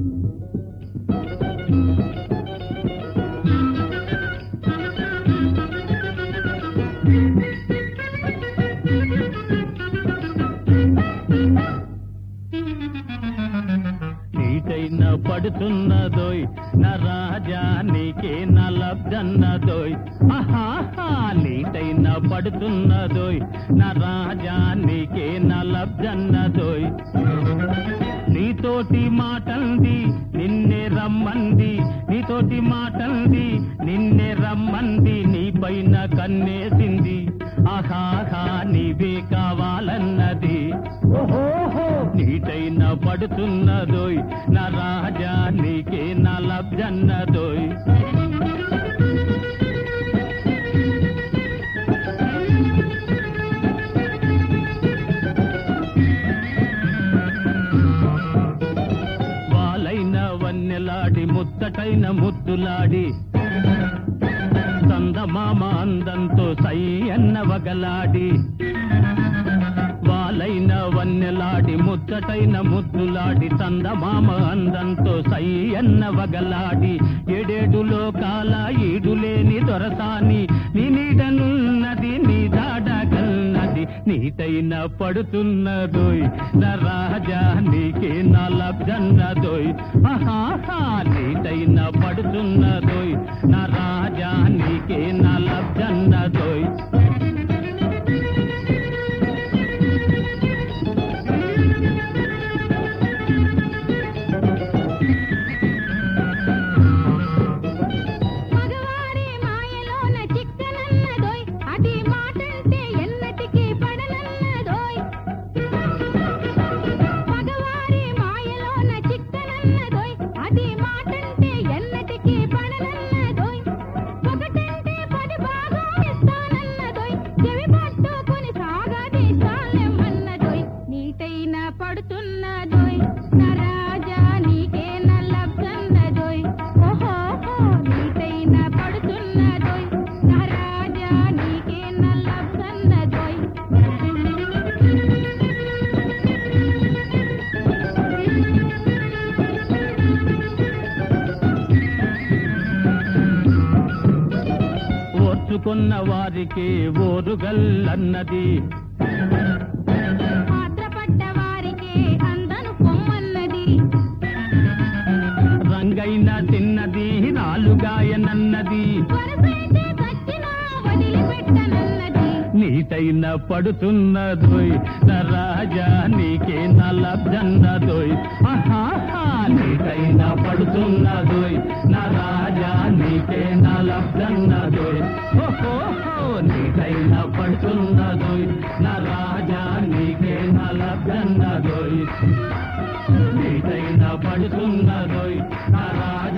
నీటైన పడుతున్నదోయ్ నా రాజా నీకే నా లబ్జన్నదోయ్ ఆహాహా నీటైన పడుతున్నదోయ్ నా రాజా నీకే నా లబ్జన్నదోయ్ నీతోటి మాటంది నిన్నే రమ్మంది నీతోటి మాటంది నిన్నే రమ్మంది నీ పైన కన్నేసింది ఆహాహా నీవే కావాలన్నది ఓహోహో నీటైన పడుతున్నదోయ్ నా రాజా నీకే నా లబ్జన్నదోయ్ వాలైన వన్నెలాడి ముత్తటైన ముద్దులాడి సందమామ అందంతో సై అన్న వగలాడి వాలైన వన్నెలాడి ముచ్చటైన ముద్దులాడి సందమామ అందంతో సై అన్న వగలాడి ఏడేడు లోకాల ఈడులేని దొరసాని నీ నీడనున్నది నీ దాడగల్నది నీటైన పడుతున్నదోయ్ నా రాజా నీకే నా లబ్జన్నదోయ్ ఆహాహా నీటైన పడుతున్నదోయ్ నా రాజా నీకే నా లబ్జన్నదోయ్ మగవారి మాయలోన చిక్కనన్నదోయ్ అది మాటంటే ఎన్నటికీ పడనన్నదోయ్ మగవారి మాయలోన చిక్కనన్నదోయ్ అది మాటంటే ఎన్నటికీ పడనన్నదోయ్ ఒకటంటే పది బాగా ఇస్తానన్నదోయ్ చెవి పట్టుకుని సాగదీస్తానన్నదోయ్ నీటైన పడుతున్నదోయ్ నరాజా నీకే నల్లబ్జన్నదోయ్ ఓహోహో నీటైన పడుతున్నదోయ్ నరాజా నీకే నల్లబ్జన్నదోయ్ ఓర్చుకున్న వారికి ఓరుగల్లన్నది పాత్రపడ్డ వారికే అందను పొమ్మన్నది రంగైన తిన్నది నాలుగాయనన్నది వరసైతే చచ్చినా వదిలిపెట్టనన్నది నీటైన పడుతున్నదోయ్ నా రాజా నీకే నా లబ్జన్నదోయ్ ఆహాహా నీటైన పడుతున్నదోయ్ నా రాజా నీకే నా లబ్జన్నదోయ్ ఓహోహో నీటైన పడుతున్నదోయ్ నా రాజా నీకే నా లబ్జన్నదోయ్ నీటైన పడుతున్నదోయ్ నా రాజా